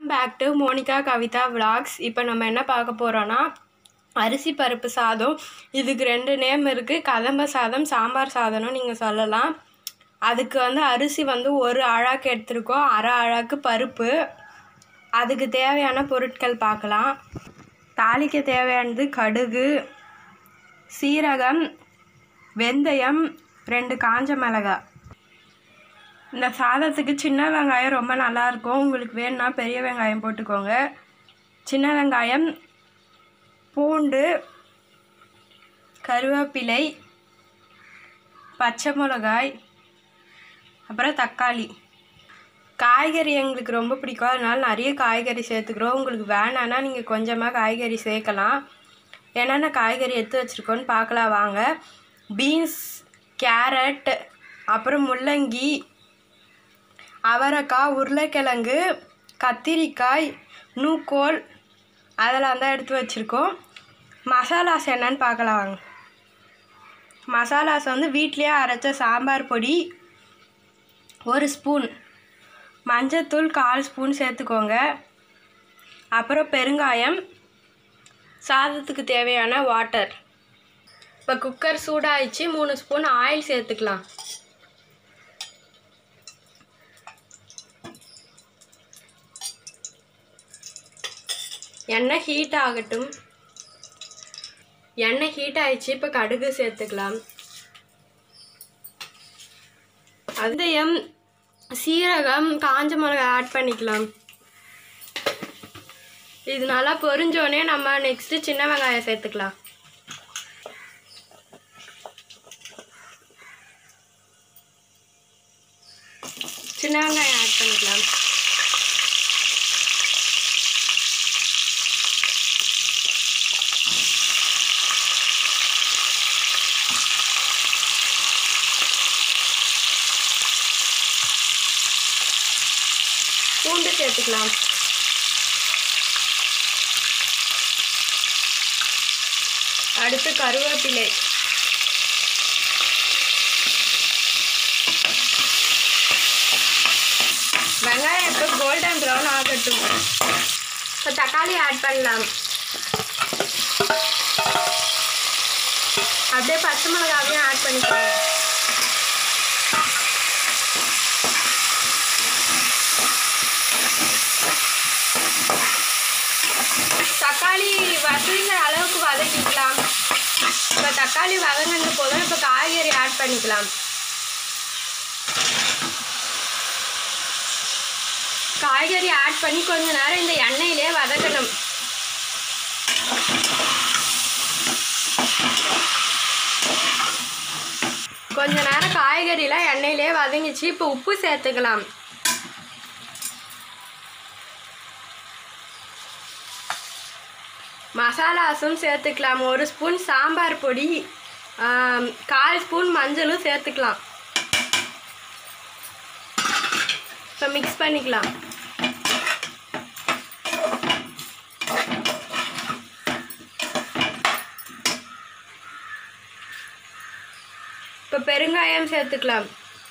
back to Monika Kavitha vlogs இப்போ நம்ம என்ன பார்க்க போகிறோன்னா அரிசி பருப்பு சாதம் இதுக்கு ரெண்டு நேம் இருக்குது கதம்ப சாதம் சாம்பார் சாதம்னு நீங்கள் சொல்லலாம் அதுக்கு வந்து அரிசி வந்து ஒரு அழாக்கு எடுத்திருக்கோம் அரை அழாக்கு பருப்பு அதுக்கு தேவையான பொருட்கள் பார்க்கலாம் தாளிக்க தேவையானது கடுகு சீரகம் வெந்தயம் ரெண்டு காஞ்ச மிளகாய் இந்த சாதத்துக்கு சின்ன வெங்காயம் ரொம்ப நல்லாயிருக்கும் உங்களுக்கு வேணும்னா பெரிய வெங்காயம் போட்டுக்கோங்க சின்ன வெங்காயம் பூண்டு கருவேப்பிலை பச்சை மிளகாய் அப்புறம் தக்காளி காய்கறி எங்களுக்கு ரொம்ப பிடிக்கும் அதனால நிறைய காய்கறி சேர்த்துக்கிறோம் உங்களுக்கு வேணான்னா நீங்கள் கொஞ்சமாக காய்கறி சேர்க்கலாம் என்னென்ன காய்கறி எடுத்து வச்சுருக்கோன்னு பார்க்கலாம் வாங்க பீன்ஸ் கேரட் அப்புறம் முள்ளங்கி அவரைக்காய் உருளைக்கிழங்கு கத்திரிக்காய் நூக்கோல் அதெல்லாம் தான் எடுத்து வச்சுருக்கோம் மசாலாஸ் என்னன்னு பார்க்கலாம் வாங்க மசாலாஸ் வந்து வீட்லேயே அரைச்ச சாம்பார் பொடி ஒரு ஸ்பூன் மஞ்சத்தூள் கால் ஸ்பூன் சேர்த்துக்கோங்க அப்புறம் பெருங்காயம் சாதத்துக்கு தேவையான வாட்டர் இப்போ குக்கர் சூடாயிடுச்சு மூணு ஸ்பூன் ஆயில் சேர்த்துக்கலாம் எண்ணெய் ஹீட் ஆகட்டும் எண்ணெய் ஹீட் ஆயிடுச்சு இப்போ கடுகு சேர்த்துக்கலாம் வெந்தயம் சீரகம் காஞ்ச மிளகாய் ஆட் பண்ணிக்கலாம் இது நல்லா பொரிஞ்சோடனே நம்ம நெக்ஸ்ட்டு சின்ன வெங்காயம் சேர்த்துக்கலாம் சின்ன வெங்காயம் ஆட் பண்ணிக்கலாம் பூண்டு சேர்த்துக்கலாம் அடுத்து கருவேப்பிலை வெங்காயம் இப்போ கோல்டன் ப்ரௌன் ஆகட்டும் இப்போ தக்காளி ஆட் பண்ணலாம் அப்படியே பச்சை மிளகாவையும் ஆட் பண்ணிக்கலாம் தக்காளி வதங்கிற அளவுக்கு வதக்கிக்கலாம் இப்போ தக்காளி வதங்கின போதும் இப்போ காய்கறி ஆட் பண்ணிக்கலாம் காய்கறி ஆட் பண்ணி கொஞ்ச நேரம் இந்த எண்ணெயிலே வதக்கணும் கொஞ்ச நேரம் காய்கறிலாம் எண்ணெயிலே வதங்கிச்சு இப்போ உப்பு சேர்த்துக்கலாம் மசாலாஸும் சேர்த்துக்கலாம் ஒரு ஸ்பூன் சாம்பார் பொடி ஆம், கால் ஸ்பூன் மஞ்சளும் சேர்த்துக்கலாம் இப்போ மிக்ஸ் பண்ணிக்கலாம் இப்போ பெருங்காயம் சேர்த்துக்கலாம்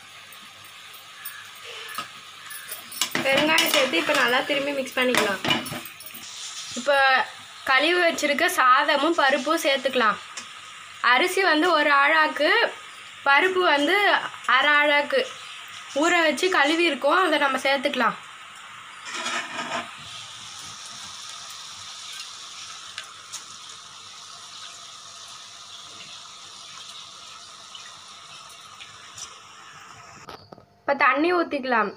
பெருங்காயம் சேர்த்து இப்போ நல்லா திரும்பி மிக்ஸ் பண்ணிக்கலாம் இப்போ கழுவி வச்சிருக்க சாதமும் பருப்பும் சேர்த்துக்கலாம் அரிசி வந்து ஒரு ஆழாக்கு பருப்பு வந்து அரை ஆழாக்கு ஊற வச்சு கழுவி இருக்கோம் அதை நம்ம சேர்த்துக்கலாம் இப்போ தண்ணி ஊற்றிக்கலாம்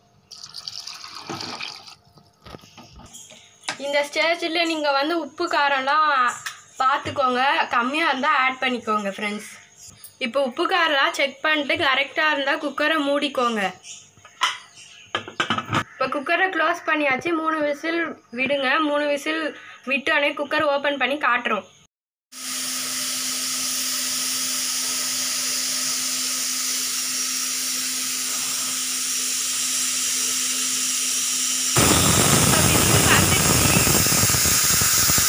இந்த ஸ்டேஜில் நீங்கள் வந்து உப்பு காரம்லாம் பார்த்துக்கோங்க கம்மியாக இருந்தால் ஆட் பண்ணிக்கோங்க ஃப்ரெண்ட்ஸ் இப்போ உப்பு காரம்லாம் செக் பண்ணிட்டு கரெக்டாக இருந்தால் குக்கரை மூடிக்கோங்க இப்போ குக்கரை க்ளோஸ் பண்ணியாச்சு மூணு விசில் விடுங்க மூணு விசில் விட்டோடனே குக்கர் ஓப்பன் பண்ணி காட்டுறோம் இப்போ விசில் வந்துடுச்சு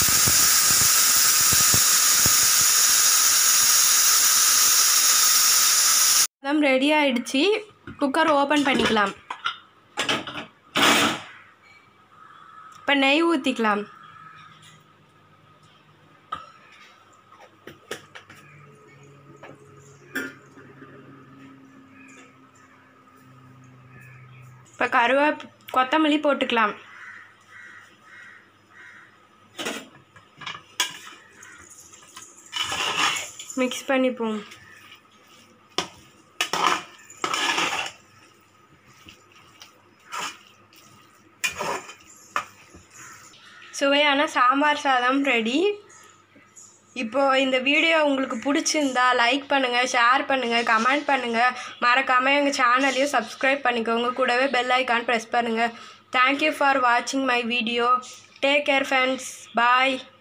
சாதம் ரெடி ஆயிடுச்சு குக்கர் ஓப்பன் பண்ணிக்கலாம் இப்போ நெய் ஊற்றிக்கலாம் இப்போ கருவேப் கொத்தமல்லி போட்டுக்கலாம் மிக்ஸ் பண்ணிப்போம் சுவையான சாம்பார் சாதம் ரெடி இப்போது இந்த வீடியோ உங்களுக்கு பிடிச்சிருந்தா லைக் பண்ணுங்கள் ஷேர் பண்ணுங்கள் கமெண்ட் பண்ணுங்கள் மறக்காமல் எங்கள் சேனலையும் சப்ஸ்கிரைப் பண்ணிக்கோங்க கூடவே பெல் ஐக்கான் ப்ரெஸ் பண்ணுங்கள் தேங்க்யூ ஃபார் வாட்சிங் my video take care friends bye